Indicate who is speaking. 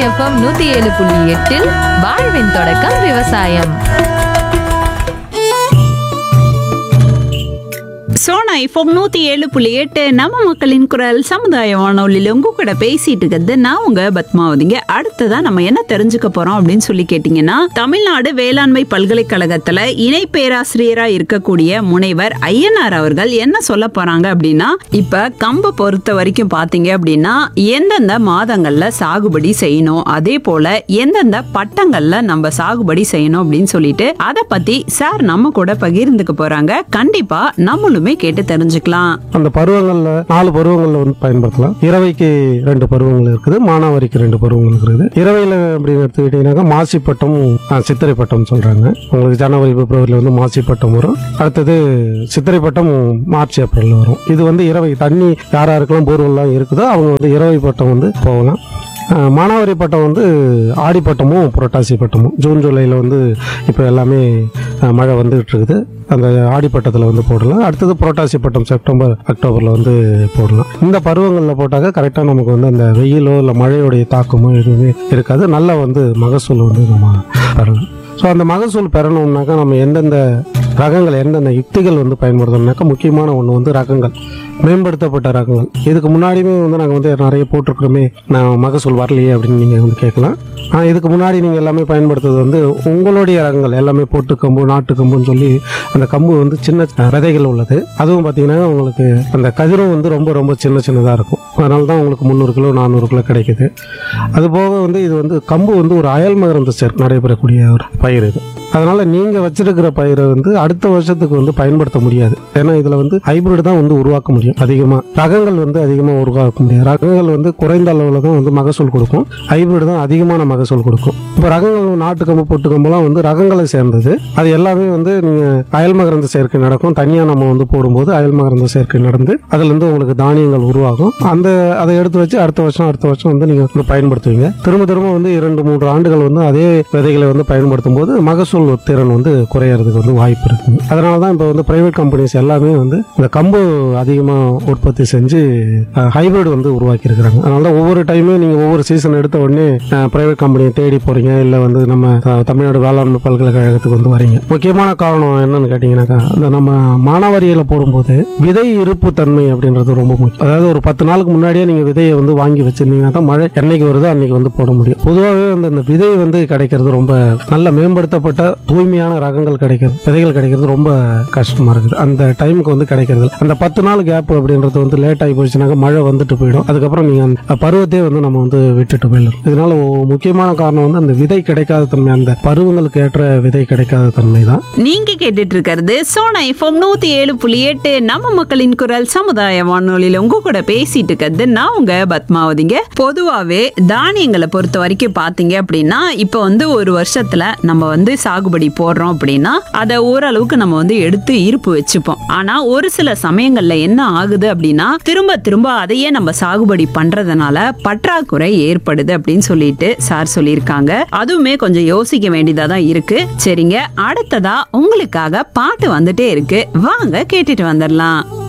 Speaker 1: FM நூத்தி ஏழு புள்ளி எட்டில் வாழ்வின் தொடக்கம் விவசாயம்
Speaker 2: சோனா இப்போ நூத்தி ஏழு புள்ளி எட்டு நம்ம மக்களின் குரல் சமுதாய வானொலியில் உங்க கூட பேசிட்டு இருக்கிறது நான் உங்க பத்மாவதிங்க அடுத்ததா நம்ம என்ன தெரிஞ்சுக்க போறோம் அப்படின்னு சொல்லி கேட்டீங்கன்னா தமிழ்நாடு வேளாண்மை பல்கலைக்கழகத்துல இணை பேராசிரியரா இருக்கக்கூடிய முனைவர் ஐயனார் அவர்கள் என்ன சொல்ல போறாங்க அப்படின்னா இப்ப கம்பு பொறுத்த வரைக்கும் பாத்தீங்க அப்படின்னா எந்தெந்த மாதங்கள்ல சாகுபடி செய்யணும் அதே போல எந்தெந்த பட்டங்கள்ல நம்ம சாகுபடி செய்யணும் அப்படின்னு சொல்லிட்டு அதை பத்தி சார் நம்ம கூட பகிர்ந்துக்க போறாங்க கண்டிப்பா நம்மளுமே கேட்டு தெரிஞ்சுக்கலாம்
Speaker 3: அந்த பருவங்கள்ல நாலு பருவங்கள்ல வந்து பயன்படுத்தலாம் இரவைக்கு ரெண்டு பருவங்கள் இருக்குது மானாவாரிக்கு ரெண்டு பருவங்கள் இருக்குது இரவையில அப்படின்னு எடுத்துக்கிட்டீங்கன்னாக்கா மாசி பட்டம் ஆ, சித்திரை பட்டம் சொல்றாங்க உங்களுக்கு ஜனவரி பிப்ரவரியில் வந்து மாசி பட்டம் வரும் அடுத்தது சித்திரை பட்டம் மார்ச் ஏப்ரல் வரும் இது வந்து இரவை தண்ணி யார் யாருக்கெல்லாம் போர்வெல்லாம் இருக்குதோ அவங்க வந்து இரவை பட்டம் வந்து போகலாம் ஆ, மானாவாரி பட்டம் வந்து ஆடி பட்டமும் புரட்டாசி பட்டமும் ஜூன் ஜூலையில் வந்து இப்போ எல்லாமே ஆ, மழை வந்துகிட்டு இருக்குது அந்த ஆடி பட்டத்தில் வந்து போடலாம் அடுத்தது புரட்டாசி பட்டம் செப்டம்பர் அக்டோபரில் வந்து போடலாம் இந்த பருவங்களில் போட்டாக்க கரெக்டாக நமக்கு வந்து அந்த வெயிலோ இல்லை மழையோடைய தாக்கமோ எதுவுமே இருக்காது நல்லா வந்து மகசூல் வந்து நம்ம பெறலாம் ஸோ அந்த மகசூல் பெறணும்னாக்கா நம்ம எந்தெந்த ரகங்கள் எந்தெந்த யுக்திகள் வந்து பயன்படுத்தணும்னாக்கா முக்கியமான ஒன்று வந்து ரகங்கள் மேம்படுத்தப்பட்ட ரகங்கள் இதுக்கு முன்னாடியுமே வந்து நாங்கள் வந்து நிறைய போட்டிருக்கிறோமே நான் மகசூல் வரலையே அப்படின்னு நீங்கள் வந்து கேட்கலாம் ஆனால் இதுக்கு முன்னாடி நீங்கள் எல்லாமே பயன்படுத்துறது வந்து உங்களுடைய ரகங்கள் எல்லாமே போட்டு கம்பு நாட்டு கம்புன்னு சொல்லி அந்த கம்பு வந்து சின்ன விதைகள் உள்ளது அதுவும் பார்த்தீங்கன்னா உங்களுக்கு அந்த கதிரும் வந்து ரொம்ப ரொம்ப சின்ன சின்னதாக இருக்கும் அதனால தான் உங்களுக்கு முந்நூறு கிலோ நானூறு கிலோ கிடைக்குது அது போக வந்து இது வந்து கம்பு வந்து ஒரு அயல் மகரந்த சேர் நடைபெறக்கூடிய ஒரு பயிர் இது அதனால நீங்க வச்சிருக்கிற பயிரை வந்து அடுத்த வருஷத்துக்கு வந்து பயன்படுத்த முடியாது ஏன்னா இதுல வந்து ஹைபிரிட் தான் வந்து உருவாக்க முடியும் அதிகமா ரகங்கள் வந்து அதிகமா உருவாக்க முடியாது ரகங்கள் வந்து குறைந்த அளவுல தான் வந்து மகசூல் கொடுக்கும் ஹைபிரிட் தான் அதிகமான மகசூல் கொடுக்கும் இப்போ ரகங்கள் நாட்டு கம்பு பொட்டு கம்புலாம் வந்து ரகங்களை சேர்ந்தது அது எல்லாமே வந்து நீங்க அயல் மகரந்த சேர்க்கை நடக்கும் தனியா நம்ம வந்து போடும்போது அயல் மகரந்த சேர்க்கை நடந்து அதுல இருந்து உங்களுக்கு தானியங்கள் உருவாகும் அந்த அதை எடுத்து வச்சு அடுத்த வருஷம் அடுத்த வருஷம் வந்து நீங்க வந்து பயன்படுத்துவீங்க திரும்ப திரும்ப வந்து இரண்டு மூன்று ஆண்டுகள் வந்து அதே விதைகளை வந்து பயன்படுத்தும் போது மகசூல் திறன் வந்து குறையறதுக்கு வந்து வாய்ப்பு இருக்குது அதனால தான் இப்போ வந்து பிரைவேட் கம்பெனிஸ் எல்லாமே வந்து இந்த கம்பு அதிகமாக உற்பத்தி செஞ்சு ஹைபிரிட் வந்து உருவாக்கி இருக்கிறாங்க அதனால தான் ஒவ்வொரு டைமே நீங்கள் ஒவ்வொரு சீசன் எடுத்த உடனே பிரைவேட் கம்பெனியை தேடி போறீங்க இல்லை வந்து நம்ம அஹ், தமிழ்நாடு வேளாண்மை பல்கலைக்கழகத்துக்கு வந்து வரீங்க முக்கியமான காரணம் என்னன்னு கேட்டிங்கன்னாக்கா இந்த நம்ம மானாவாரியில் போடும்போது விதை இருப்பு தன்மை அப்படின்றது ரொம்ப முக்கியம் அதாவது ஒரு பத்து நாளுக்கு முன்னாடியே நீங்கள் விதையை வந்து வாங்கி வச்சிருந்தீங்கன்னா தான் மழை என்னைக்கு வருதோ அன்னைக்கு வந்து போட முடியும் பொதுவாகவே வந்து இந்த விதை வந்து கிடைக்கிறது ரொம்ப நல்ல மேம்படுத்தப்பட்ட தூய்மையான ரகங்கள் கிடைக்கிறது விதைகள் கிடைக்கிறது ரொம்ப கஷ்டமா இருக்குது அந்த டைமுக்கு வந்து கிடைக்கிறது இல்ல. அந்த பத்து நாள் கேப் அப்படின்றது வந்து லேட் ஆகி போச்சுனாக்கா மழை வந்துட்டு போயிடும் அதுக்கப்புறம் நீங்க அந்த பருவத்தையே வந்து நம்ம வந்து விட்டுட்டு போயிடலாம் இதனால ஒ- முக்கியமான காரணம் வந்து அந்த விதை கிடைக்காத தன்மை அந்த பருவங்களுக்கு ஏற்ற விதை கிடைக்காத தன்மை தான்
Speaker 2: நீங்க கேட்டுட்டு இருக்கிறது சோனா எஃப்எம் நூத்தி ஏழு புள்ளி எட்டு நம்ம மக்களின் குரல் சமுதாய வானொலியில உங்க கூட பேசிட்டு இருக்கிறது நான் உங்க பத்மாவதிங்க பொதுவாவே தானியங்களை பொறுத்த வரைக்கும் பாத்தீங்க அப்படின்னா இப்போ வந்து ஒரு வருஷத்துல நம்ம வந்து சாகுபடி போடுறோம் அப்படின்னா அதை ஓரளவுக்கு நம்ம வந்து எடுத்து இருப்பு வச்சுப்போம் ஆனா ஒரு சில சமயங்கள்ல என்ன ஆகுது அப்படின்னா திரும்ப திரும்ப அதையே நம்ம சாகுபடி பண்றதுனால பற்றாக்குறை ஏற்படுது அப்படின்னு சொல்லிட்டு சார் சொல்லியிருக்காங்க அதுவுமே கொஞ்சம் யோசிக்க வேண்டியதா தான் இருக்கு சரிங்க அடுத்ததா உங்களுக்காக பாட்டு வந்துட்டே இருக்கு வாங்க கேட்டுட்டு வந்துடலாம்